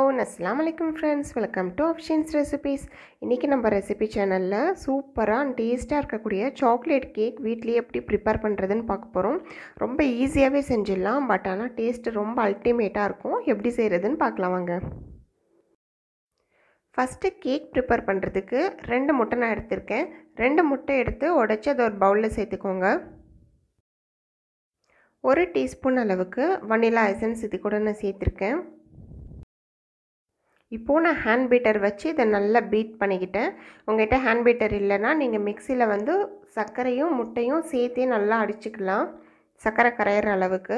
அஸ்லாம் வலைக்கம் friends welcome to options recipes இன்றைக்கி நம்ம ரெசிபி சேனலில் சூப்பராக அண்ட் டேஸ்ட்டாக இருக்கக்கூடிய சாக்லேட் கேக் வீட்லேயே எப்படி ப்ரிப்பேர் பண்ணுறதுன்னு பார்க்க போகிறோம் ரொம்ப ஈஸியாகவே செஞ்சிடலாம் பட் ஆனால் டேஸ்ட்டு ரொம்ப அல்டிமேட்டாக இருக்கும் எப்படி செய்கிறதுன்னு பார்க்கலாம் வாங்க ஃபஸ்ட்டு கேக் ப்ரிப்பேர் பண்ணுறதுக்கு ரெண்டு முட்டை நான் எடுத்திருக்கேன் ரெண்டு முட்டை எடுத்து உடச்சி அதை ஒரு பவுலில் சேர்த்துக்கோங்க ஒரு டீஸ்பூன் அளவுக்கு வனிலா எசன்ஸ் இது கூட நான் சேர்த்துருக்கேன் இப்போது நான் ஹேண்ட் பீட்டர் வச்சு இதை நல்லா பீட் பண்ணிக்கிட்டேன் உங்கள்கிட்ட ஹேண்ட் பீட்டர் இல்லைன்னா நீங்கள் மிக்சியில் வந்து சர்க்கரையும் முட்டையும் சேர்த்தே நல்லா அடிச்சுக்கலாம் சர்க்கரை கரையிற அளவுக்கு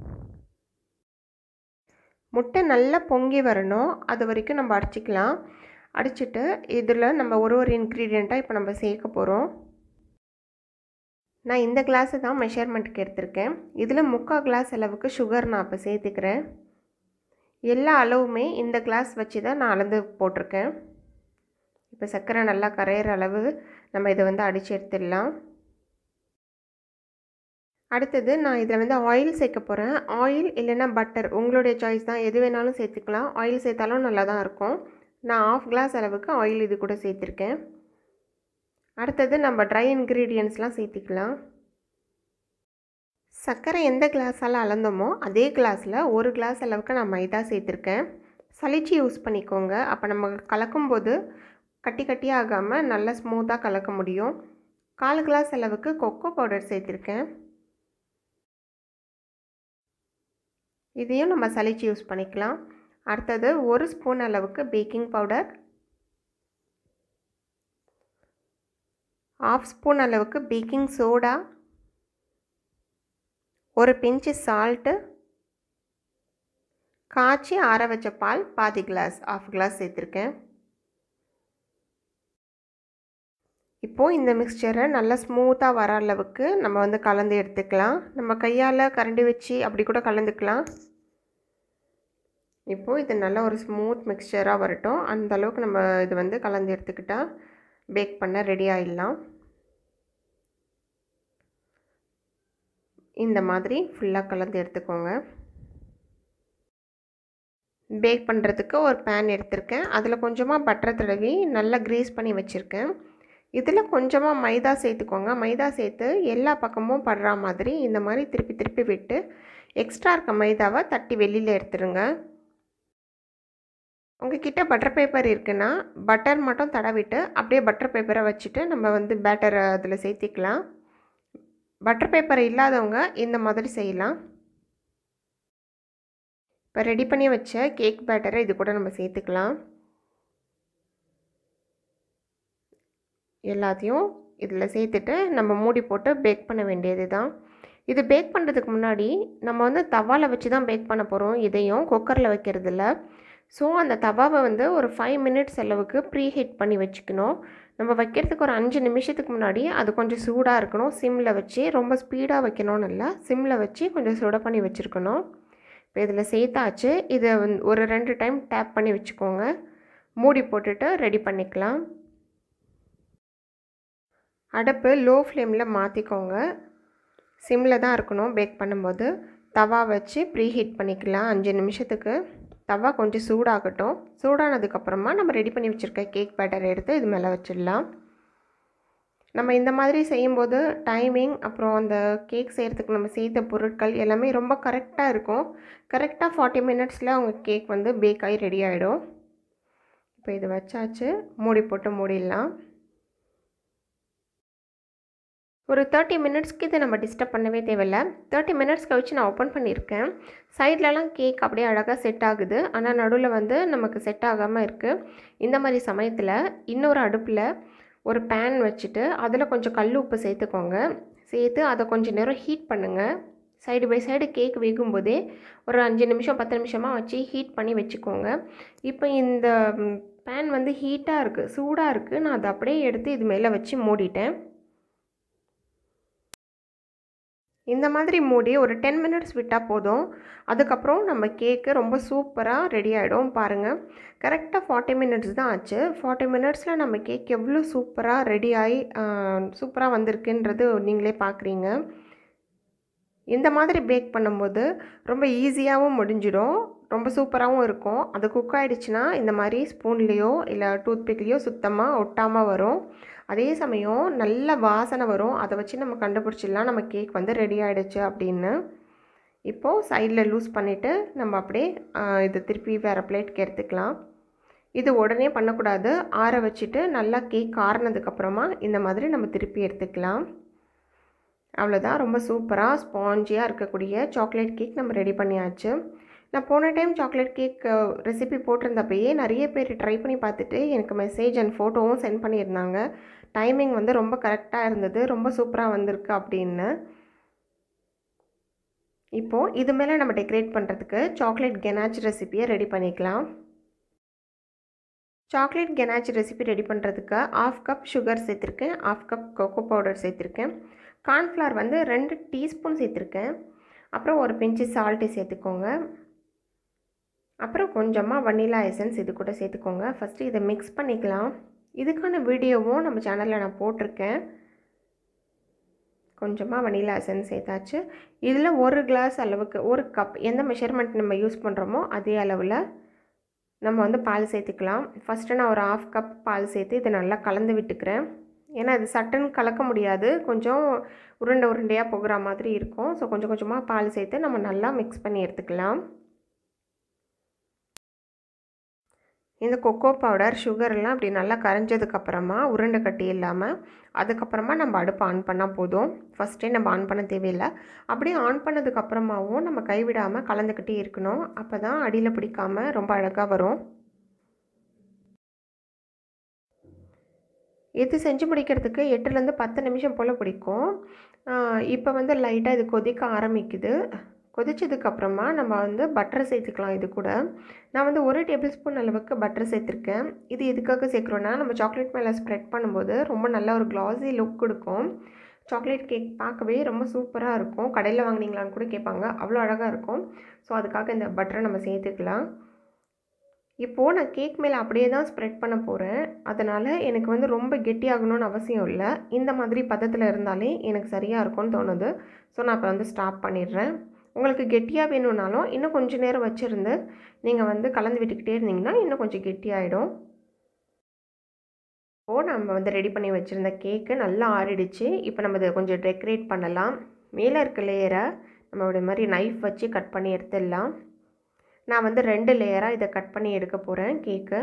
முட்டை நல்லா பொங்கி வரணும் அது வரைக்கும் நம்ம அடிச்சிக்கலாம் அடிச்சுட்டு இதில் நம்ம ஒரு ஒரு இன்க்ரீடியண்ட்டாக இப்போ நம்ம சேர்க்க போகிறோம் நான் இந்த கிளாஸு தான் மெஷர்மெண்ட்டுக்கு எடுத்திருக்கேன் இதில் முக்கால் கிளாஸ் அளவுக்கு சுகர் நான் இப்போ சேர்த்துக்கிறேன் எல்லா அளவுமே இந்த கிளாஸ் வச்சு தான் நான் அளந்து போட்டிருக்கேன் இப்போ சர்க்கரை நல்லா கரையிற அளவு நம்ம இதை வந்து அடித்து எடுத்துடலாம் அடுத்தது நான் இதில் வந்து ஆயில் சேர்க்க போகிறேன் ஆயில் இல்லைன்னா பட்டர் உங்களுடைய சாய்ஸ் தான் எது வேணாலும் சேர்த்துக்கலாம் ஆயில் சேர்த்தாலும் நல்லா தான் இருக்கும் நான் ஆஃப் கிளாஸ் அளவுக்கு ஆயில் இது கூட சேர்த்துருக்கேன் அடுத்தது நம்ம ட்ரை இன்க்ரீடியன்ட்ஸ்லாம் சேர்த்திக்கலாம் சர்க்கரை எந்த கிளாஸால் அளந்தோமோ அதே கிளாஸில் ஒரு கிளாஸ் அளவுக்கு நான் மைதா சேர்த்துருக்கேன் சளிச்சு யூஸ் பண்ணிக்கோங்க அப்போ நம்ம கலக்கும்போது கட்டி கட்டியாக ஆகாமல் நல்லா ஸ்மூத்தாக கலக்க முடியும் கால் கிளாஸ் அளவுக்கு கொக்கோ பவுடர் சேர்த்துருக்கேன் இதையும் நம்ம சளிச்சு யூஸ் பண்ணிக்கலாம் அடுத்தது ஒரு ஸ்பூன் அளவுக்கு பேக்கிங் பவுடர் ஆஃப் ஸ்பூன் அளவுக்கு பேக்கிங் சோடா ஒரு பிஞ்சு சால்ட்டு காய்ச்சி ஆற வச்ச பால் பாதி கிளாஸ் ஆஃப் கிளாஸ் சேர்த்துருக்கேன் இப்போது இந்த மிக்சரை நல்லா ஸ்மூத்தாக வர அளவுக்கு நம்ம வந்து கலந்து எடுத்துக்கலாம் நம்ம கையால் கரண்டி வச்சு அப்படி கூட கலந்துக்கலாம் இப்போது இது நல்ல ஒரு ஸ்மூத் மிக்சராக வரட்டும் அந்த அளவுக்கு நம்ம இது வந்து கலந்து எடுத்துக்கிட்டால் பேக் பண்ண ரெடி ஆகிடலாம் இந்த மாதிரி ஃபுல்லாக கலந்து எடுத்துக்கோங்க பேக் பண்ணுறதுக்கு ஒரு பேன் எடுத்திருக்கேன் அதில் கொஞ்சமாக பட்டர் தடவி நல்லா க்ரீஸ் பண்ணி வச்சுருக்கேன் இதில் கொஞ்சமாக மைதா சேர்த்துக்கோங்க மைதா சேர்த்து எல்லா பக்கமும் படுற மாதிரி இந்த மாதிரி திருப்பி திருப்பி விட்டு எக்ஸ்ட்ரா இருக்க மைதாவை தட்டி வெளியில் எடுத்துருங்க உங்ககிட்ட பட்டர் பேப்பர் இருக்குன்னா பட்டர் மட்டும் தடவிட்டு அப்படியே பட்டர் பேப்பரை வச்சுட்டு நம்ம வந்து பேட்டரை அதில் சேர்த்திக்கலாம் பட்டர் பேப்பர் இல்லாதவங்க இந்த மாதிரி செய்யலாம் இப்போ ரெடி பண்ணி வச்ச கேக் பேட்டரை இது கூட நம்ம சேர்த்துக்கலாம் எல்லாத்தையும் இதில் சேர்த்துட்டு நம்ம மூடி போட்டு பேக் பண்ண வேண்டியது தான் இது பேக் பண்ணுறதுக்கு முன்னாடி நம்ம வந்து தவாவில் வச்சு தான் பேக் பண்ண போகிறோம் இதையும் குக்கரில் வைக்கிறது இல்லை ஸோ அந்த தவாவை வந்து ஒரு ஃபைவ் மினிட்ஸ் அளவுக்கு ப்ரீ ஹீட் பண்ணி வச்சுக்கணும் நம்ம வைக்கிறதுக்கு ஒரு அஞ்சு நிமிஷத்துக்கு முன்னாடி அது கொஞ்சம் சூடாக இருக்கணும் சிம்மில் வச்சு ரொம்ப ஸ்பீடாக வைக்கணும்னு இல்லை சிம்மில் வச்சு கொஞ்சம் சுட பண்ணி வச்சுருக்கணும் இப்போ இதில் சேர்த்தாச்சு இதை வந்து ஒரு ரெண்டு டைம் டேப் பண்ணி வச்சுக்கோங்க மூடி போட்டுட்டு ரெடி பண்ணிக்கலாம் அடுப்பு லோ ஃப்ளேமில் மாற்றிக்கோங்க சிம்மில் தான் இருக்கணும் பேக் பண்ணும்போது தவா வச்சு ப்ரீ ஹீட் பண்ணிக்கலாம் அஞ்சு நிமிஷத்துக்கு தவா கொஞ்சம் சூடாகட்டும் சூடானதுக்கப்புறமா நம்ம ரெடி பண்ணி வச்சுருக்க கேக் பேட்டர் எடுத்து இது மேலே வச்சிடலாம் நம்ம இந்த மாதிரி செய்யும்போது டைமிங் அப்புறம் அந்த கேக் செய்கிறதுக்கு நம்ம சேர்த்த பொருட்கள் எல்லாமே ரொம்ப கரெக்டாக இருக்கும் கரெக்டாக ஃபார்ட்டி மினிட்ஸில் அவங்க கேக் வந்து பேக் ஆகி ரெடி ஆகிடும் இப்போ இது வச்சாச்சு மூடி போட்டு மூடிடலாம் ஒரு தேர்ட்டி மினிட்ஸ்க்கு இதை நம்ம டிஸ்டர்ப் பண்ணவே தேவையில்ல தேர்ட்டி மினிட்ஸ் கழிச்சு நான் ஓப்பன் பண்ணியிருக்கேன் சைட்லலாம் கேக் அப்படியே அழகாக செட் ஆகுது ஆனால் நடுவில் வந்து நமக்கு செட் ஆகாமல் இருக்குது இந்த மாதிரி சமயத்தில் இன்னொரு அடுப்பில் ஒரு பேன் வச்சுட்டு அதில் கொஞ்சம் கல் உப்பு சேர்த்துக்கோங்க சேர்த்து அதை கொஞ்சம் நேரம் ஹீட் பண்ணுங்கள் சைடு பை சைடு கேக் வேகும்போதே ஒரு அஞ்சு நிமிஷம் பத்து நிமிஷமாக வச்சு ஹீட் பண்ணி வச்சுக்கோங்க இப்போ இந்த பேன் வந்து ஹீட்டாக இருக்குது சூடாக இருக்குது நான் அதை அப்படியே எடுத்து இது மேலே வச்சு மூடிட்டேன் இந்த மாதிரி மூடி ஒரு டென் மினிட்ஸ் விட்டால் போதும் அதுக்கப்புறம் நம்ம கேக்கு ரொம்ப சூப்பராக ரெடி ஆகிடும் பாருங்கள் கரெக்டாக ஃபார்ட்டி மினிட்ஸ் தான் ஆச்சு ஃபார்ட்டி மினிட்ஸில் நம்ம கேக் எவ்வளோ சூப்பராக ரெடி ஆகி சூப்பராக வந்திருக்குன்றது நீங்களே பார்க்குறீங்க இந்த மாதிரி பேக் பண்ணும்போது ரொம்ப ஈஸியாகவும் முடிஞ்சிடும் ரொம்ப சூப்பராகவும் இருக்கும் அது குக் ஆகிடுச்சுன்னா இந்த மாதிரி ஸ்பூன்லேயோ இல்லை டூத்பிக்லேயோ சுத்தமாக ஒட்டாமல் வரும் அதே சமயம் நல்ல வாசனை வரும் அதை வச்சு நம்ம கண்டுபிடிச்சிடலாம் நம்ம கேக் வந்து ரெடி ஆகிடுச்சு அப்படின்னு இப்போது சைடில் லூஸ் பண்ணிவிட்டு நம்ம அப்படியே இது திருப்பி வேறு பிளேட்க்கு எடுத்துக்கலாம் இது உடனே பண்ணக்கூடாது ஆற வச்சுட்டு நல்லா கேக் ஆறினதுக்கப்புறமா இந்த மாதிரி நம்ம திருப்பி எடுத்துக்கலாம் அவ்வளோதான் ரொம்ப சூப்பராக ஸ்பாஞ்சியாக இருக்கக்கூடிய சாக்லேட் கேக் நம்ம ரெடி பண்ணியாச்சு நான் போன டைம் சாக்லேட் கேக் ரெசிபி போட்டிருந்தப்பயே நிறைய பேர் ட்ரை பண்ணி பார்த்துட்டு எனக்கு மெசேஜ் அண்ட் ஃபோட்டோவும் சென்ட் பண்ணியிருந்தாங்க டைமிங் வந்து ரொம்ப கரெக்டாக இருந்தது ரொம்ப சூப்பராக வந்திருக்கு அப்படின்னு இப்போது இது மேலே நம்ம டெக்கரேட் பண்ணுறதுக்கு சாக்லேட் கெனாச் ரெசிப்பியை ரெடி பண்ணிக்கலாம் சாக்லேட் கெனாச் ரெசிபி ரெடி பண்ணுறதுக்கு ஆஃப் கப் சுகர் சேர்த்துருக்கேன் ஆஃப் கப் கொக்கோ பவுடர் சேர்த்துருக்கேன் கார்ன்ஃப்ளவர் வந்து ரெண்டு டீஸ்பூன் சேர்த்துருக்கேன் அப்புறம் ஒரு பிஞ்சு சால்ட்டு சேர்த்துக்கோங்க அப்புறம் கொஞ்சமாக வனிலா எசன்ஸ் இது கூட சேர்த்துக்கோங்க ஃபஸ்ட்டு இதை மிக்ஸ் பண்ணிக்கலாம் இதுக்கான வீடியோவும் நம்ம சேனலில் நான் போட்டிருக்கேன் கொஞ்சமாக வனிலா எசன்ஸ் சேர்த்தாச்சு இதில் ஒரு கிளாஸ் அளவுக்கு ஒரு கப் எந்த மெஷர்மெண்ட் நம்ம யூஸ் பண்ணுறோமோ அதே அளவில் நம்ம வந்து பால் சேர்த்துக்கலாம் ஃபஸ்ட்டு நான் ஒரு ஆஃப் கப் பால் சேர்த்து இதை நல்லா கலந்து விட்டுக்கிறேன் ஏன்னா இது சட்டுன்னு கலக்க முடியாது கொஞ்சம் உருண்டை உருண்டையாக போகிற மாதிரி இருக்கும் ஸோ கொஞ்சம் கொஞ்சமாக பால் சேர்த்து நம்ம நல்லா மிக்ஸ் பண்ணி எடுத்துக்கலாம் இந்த கொக்கோ பவுடர் சுகர்லாம் அப்படி நல்லா கரைஞ்சதுக்கப்புறமா உருண்டை கட்டி இல்லாமல் அதுக்கப்புறமா நம்ம அடுப்பு ஆன் பண்ணால் போதும் ஃபஸ்ட்டே நம்ம ஆன் பண்ண தேவையில்லை அப்படியே ஆன் பண்ணதுக்கப்புறமாவும் நம்ம கைவிடாமல் கலந்துக்கிட்டே இருக்கணும் அப்போ தான் அடியில் பிடிக்காமல் ரொம்ப அழகாக வரும் இது செஞ்சு முடிக்கிறதுக்கு எட்டுலேருந்து பத்து நிமிஷம் போல் பிடிக்கும் இப்போ வந்து லைட்டாக இது கொதிக்க ஆரம்பிக்குது கொதிச்சதுக்கப்புறமா நம்ம வந்து பட்டர் சேர்த்துக்கலாம் இது கூட நான் வந்து ஒரு டேபிள் ஸ்பூன் அளவுக்கு பட்டர் சேர்த்துருக்கேன் இது எதுக்காக சேர்க்குறோன்னா நம்ம சாக்லேட் மேலே ஸ்ப்ரெட் பண்ணும்போது ரொம்ப நல்ல ஒரு க்ளாஸி லுக் கொடுக்கும் சாக்லேட் கேக் பார்க்கவே ரொம்ப சூப்பராக இருக்கும் கடையில் வாங்கினீங்களான்னு கூட கேட்பாங்க அவ்வளோ அழகாக இருக்கும் ஸோ அதுக்காக இந்த பட்டரை நம்ம சேர்த்துக்கலாம் இப்போது நான் கேக் மேலே அப்படியே தான் ஸ்ப்ரெட் பண்ண போகிறேன் அதனால் எனக்கு வந்து ரொம்ப கெட்டியாகணும்னு அவசியம் இல்லை இந்த மாதிரி பதத்தில் இருந்தாலே எனக்கு சரியாக இருக்கும்னு தோணுது ஸோ நான் இப்போ வந்து ஸ்டாப் பண்ணிடுறேன் உங்களுக்கு கெட்டியாக வேணும்னாலும் இன்னும் கொஞ்சம் நேரம் வச்சுருந்து நீங்கள் வந்து கலந்து விட்டுக்கிட்டே இருந்தீங்கன்னா இன்னும் கொஞ்சம் கெட்டியாகிடும் இப்போது நம்ம வந்து ரெடி பண்ணி வச்சுருந்த கேக்கு நல்லா ஆறிடுச்சு இப்போ நம்ம இதை கொஞ்சம் டெக்கரேட் பண்ணலாம் மேலே இருக்க லேயரை நம்ம ஒரு மாதிரி நைஃப் வச்சு கட் பண்ணி எடுத்துடலாம் நான் வந்து ரெண்டு லேயராக இதை கட் பண்ணி எடுக்க போகிறேன் கேக்கு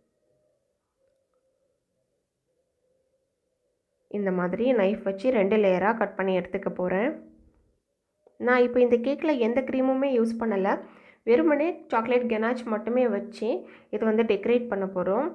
இந்த மாதிரி நைஃப் வச்சு ரெண்டு லேயராக கட் பண்ணி எடுத்துக்க போகிறேன் நான் இப்போ இந்த கேக்கில் எந்த க்ரீமுமே யூஸ் பண்ணலை வெறுமனே சாக்லேட் கெனாச் மட்டுமே வச்சு இது வந்து டெக்கரேட் பண்ண போகிறோம்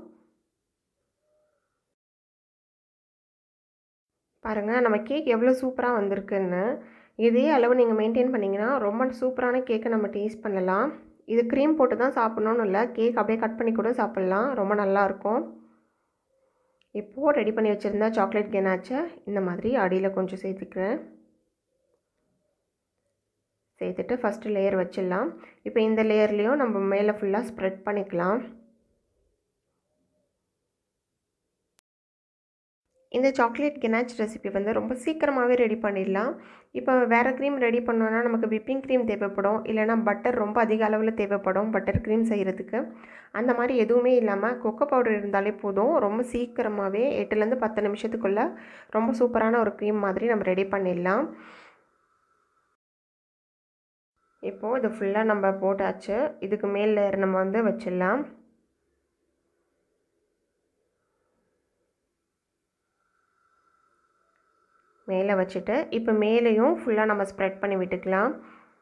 பாருங்கள் நம்ம கேக் எவ்வளோ சூப்பராக வந்திருக்குன்னு இதே அளவு நீங்கள் மெயின்டைன் பண்ணிங்கன்னா ரொம்ப சூப்பரான கேக்கை நம்ம டேஸ்ட் பண்ணலாம் இது க்ரீம் போட்டு தான் சாப்பிட்ணுன்னு இல்லை கேக் அப்படியே கட் பண்ணி கூட சாப்பிட்லாம் ரொம்ப நல்லாயிருக்கும் இப்போது ரெடி பண்ணி வச்சுருந்தா சாக்லேட் கெனாச்சை இந்த மாதிரி அடியில் கொஞ்சம் சேர்த்துக்கிறேன் சேர்த்துட்டு ஃபஸ்ட்டு லேயர் வச்சிடலாம் இப்போ இந்த லேயர்லேயும் நம்ம மேலே ஃபுல்லாக ஸ்ப்ரெட் பண்ணிக்கலாம் இந்த சாக்லேட் கெனாச் ரெசிபி வந்து ரொம்ப சீக்கிரமாகவே ரெடி பண்ணிடலாம் இப்போ வேறு க்ரீம் ரெடி பண்ணோன்னா நமக்கு விப்பிங் க்ரீம் தேவைப்படும் இல்லைனா பட்டர் ரொம்ப அதிக அளவில் தேவைப்படும் பட்டர் க்ரீம் செய்கிறதுக்கு அந்த மாதிரி எதுவுமே இல்லாமல் கொக்கோ பவுடர் இருந்தாலே போதும் ரொம்ப சீக்கிரமாகவே எட்டுலேருந்து பத்து நிமிஷத்துக்குள்ளே ரொம்ப சூப்பரான ஒரு க்ரீம் மாதிரி நம்ம ரெடி பண்ணிடலாம் இப்போது இது ஃபுல்லாக நம்ம போட்டாச்சு இதுக்கு மேல் லேயர் நம்ம வந்து வச்சிடலாம் மேலே வச்சுட்டு இப்போ மேலேயும் ஃபுல்லாக நம்ம ஸ்ப்ரெட் பண்ணி விட்டுக்கலாம்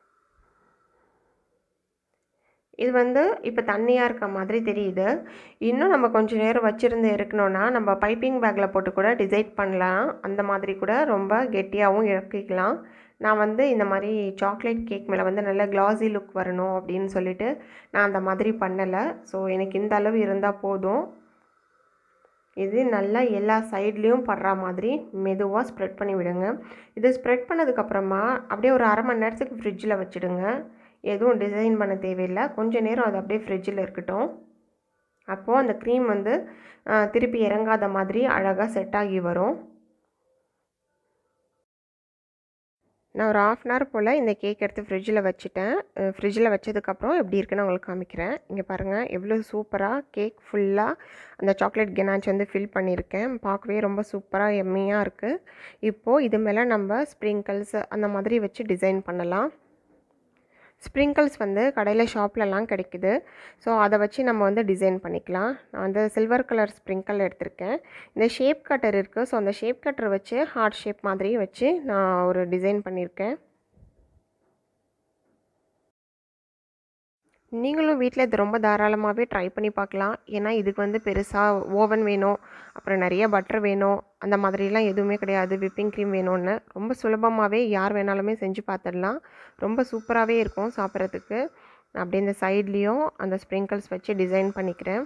இது வந்து இப்போ தண்ணியாக இருக்க மாதிரி தெரியுது இன்னும் நம்ம கொஞ்சம் நேரம் வச்சுருந்து இருக்கணும்னா நம்ம பைப்பிங் பேக்கில் போட்டு கூட டிசைட் பண்ணலாம் அந்த மாதிரி கூட ரொம்ப கெட்டியாகவும் இறக்கிக்கலாம் நான் வந்து இந்த மாதிரி சாக்லேட் கேக் மேலே வந்து நல்ல கிளாஸி லுக் வரணும் அப்படின்னு சொல்லிட்டு நான் அந்த மாதிரி பண்ணலை ஸோ எனக்கு இந்த அளவு இருந்தால் போதும் இது நல்லா எல்லா சைட்லேயும் படுற மாதிரி மெதுவாக ஸ்ப்ரெட் பண்ணி விடுங்க இது ஸ்ப்ரெட் பண்ணதுக்கப்புறமா அப்படியே ஒரு அரை மணி நேரத்துக்கு ஃப்ரிட்ஜில் வச்சுடுங்க எதுவும் டிசைன் பண்ண தேவையில்லை கொஞ்சம் நேரம் அது அப்படியே ஃப்ரிட்ஜில் இருக்கட்டும் அப்போது அந்த க்ரீம் வந்து திருப்பி இறங்காத மாதிரி அழகாக செட் ஆகி வரும் நான் ஒரு ஆஃப் அன் ஹவர் போல் இந்த கேக் எடுத்து ஃப்ரிட்ஜில் வச்சுட்டேன் ஃப்ரிட்ஜில் வச்சதுக்கப்புறம் எப்படி இருக்குன்னு உங்களுக்கு காமிக்கிறேன் இங்கே பாருங்கள் எவ்வளோ சூப்பராக கேக் ஃபுல்லாக அந்த சாக்லேட் கெனாச் வந்து ஃபில் பண்ணியிருக்கேன் பார்க்கவே ரொம்ப சூப்பராக எம்மியாக இருக்குது இப்போது இது மேலே நம்ம ஸ்ப்ரிங்கிள்ஸ் அந்த மாதிரி வச்சு டிசைன் பண்ணலாம் ஸ்ப்ரிங்கிள்ஸ் வந்து கடையில் ஷாப்லலாம் கிடைக்குது ஸோ அதை வச்சு நம்ம வந்து டிசைன் பண்ணிக்கலாம் நான் வந்து சில்வர் கலர் ஸ்ப்ரிங்கிள் எடுத்திருக்கேன் இந்த ஷேப் கட்டர் இருக்குது ஸோ அந்த ஷேப் கட்டர் வச்சு ஹார்ட் ஷேப் மாதிரி வச்சு நான் ஒரு டிசைன் பண்ணியிருக்கேன் நீங்களும் வீட்டில் இது ரொம்ப தாராளமாகவே ட்ரை பண்ணி பார்க்கலாம் ஏன்னா இதுக்கு வந்து பெருசாக ஓவன் வேணும் அப்புறம் நிறைய பட்டர் வேணும் அந்த மாதிரிலாம் எதுவுமே கிடையாது விப்பிங் க்ரீம் வேணும்னு ரொம்ப சுலபமாகவே யார் வேணாலுமே செஞ்சு பார்த்துடலாம் ரொம்ப சூப்பராகவே இருக்கும் சாப்பிட்றதுக்கு நான் அப்படியே இந்த சைட்லேயும் அந்த ஸ்ப்ரிங்கிள்ஸ் வச்சு டிசைன் பண்ணிக்கிறேன்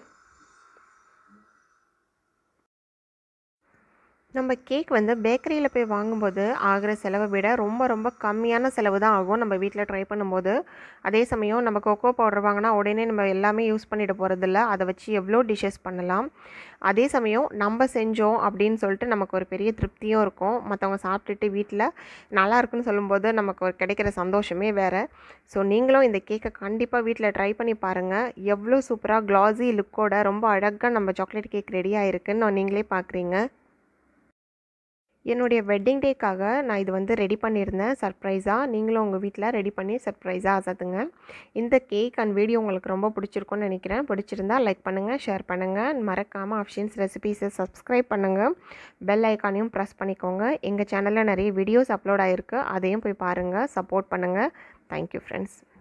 நம்ம கேக் வந்து பேக்கரியில் போய் வாங்கும்போது ஆகிற செலவை விட ரொம்ப ரொம்ப கம்மியான செலவு தான் ஆகும் நம்ம வீட்டில் ட்ரை பண்ணும்போது அதே சமயம் நம்ம கொக்கோ பவுடர் வாங்கினா உடனே நம்ம எல்லாமே யூஸ் பண்ணிட்டு போகிறதில்ல அதை வச்சு எவ்வளோ டிஷ்ஷஸ் பண்ணலாம் அதே சமயம் நம்ம செஞ்சோம் அப்படின்னு சொல்லிட்டு நமக்கு ஒரு பெரிய திருப்தியும் இருக்கும் மற்றவங்க சாப்பிட்டுட்டு வீட்டில் நல்லா இருக்குன்னு சொல்லும்போது நமக்கு ஒரு கிடைக்கிற சந்தோஷமே வேறு ஸோ நீங்களும் இந்த கேக்கை கண்டிப்பாக வீட்டில் ட்ரை பண்ணி பாருங்கள் எவ்வளோ சூப்பராக க்ளாஸி லுக்கோட ரொம்ப அழகாக நம்ம சாக்லேட் கேக் ரெடி ஆகிருக்குன்னு நீங்களே பார்க்குறீங்க என்னுடைய வெட்டிங் டேக்காக நான் இது வந்து ரெடி பண்ணியிருந்தேன் சர்ப்ரைஸாக நீங்களும் உங்கள் வீட்டில் ரெடி பண்ணி சர்ப்ரைஸாக அசத்துங்க இந்த கேக் அண்ட் வீடியோ உங்களுக்கு ரொம்ப பிடிச்சிருக்கும்னு நினைக்கிறேன் பிடிச்சிருந்தா லைக் பண்ணுங்கள் ஷேர் பண்ணுங்கள் மறக்காமல் ஆப்ஷன்ஸ் ரெசிபீஸை சப்ஸ்கிரைப் பண்ணுங்கள் பெல் ஐக்கானையும் ப்ரெஸ் பண்ணிக்கோங்க எங்கள் சேனலில் நிறைய வீடியோஸ் அப்லோட் ஆகிருக்கு அதையும் போய் பாருங்கள் சப்போர்ட் பண்ணுங்கள் தேங்க்யூ ஃப்ரெண்ட்ஸ்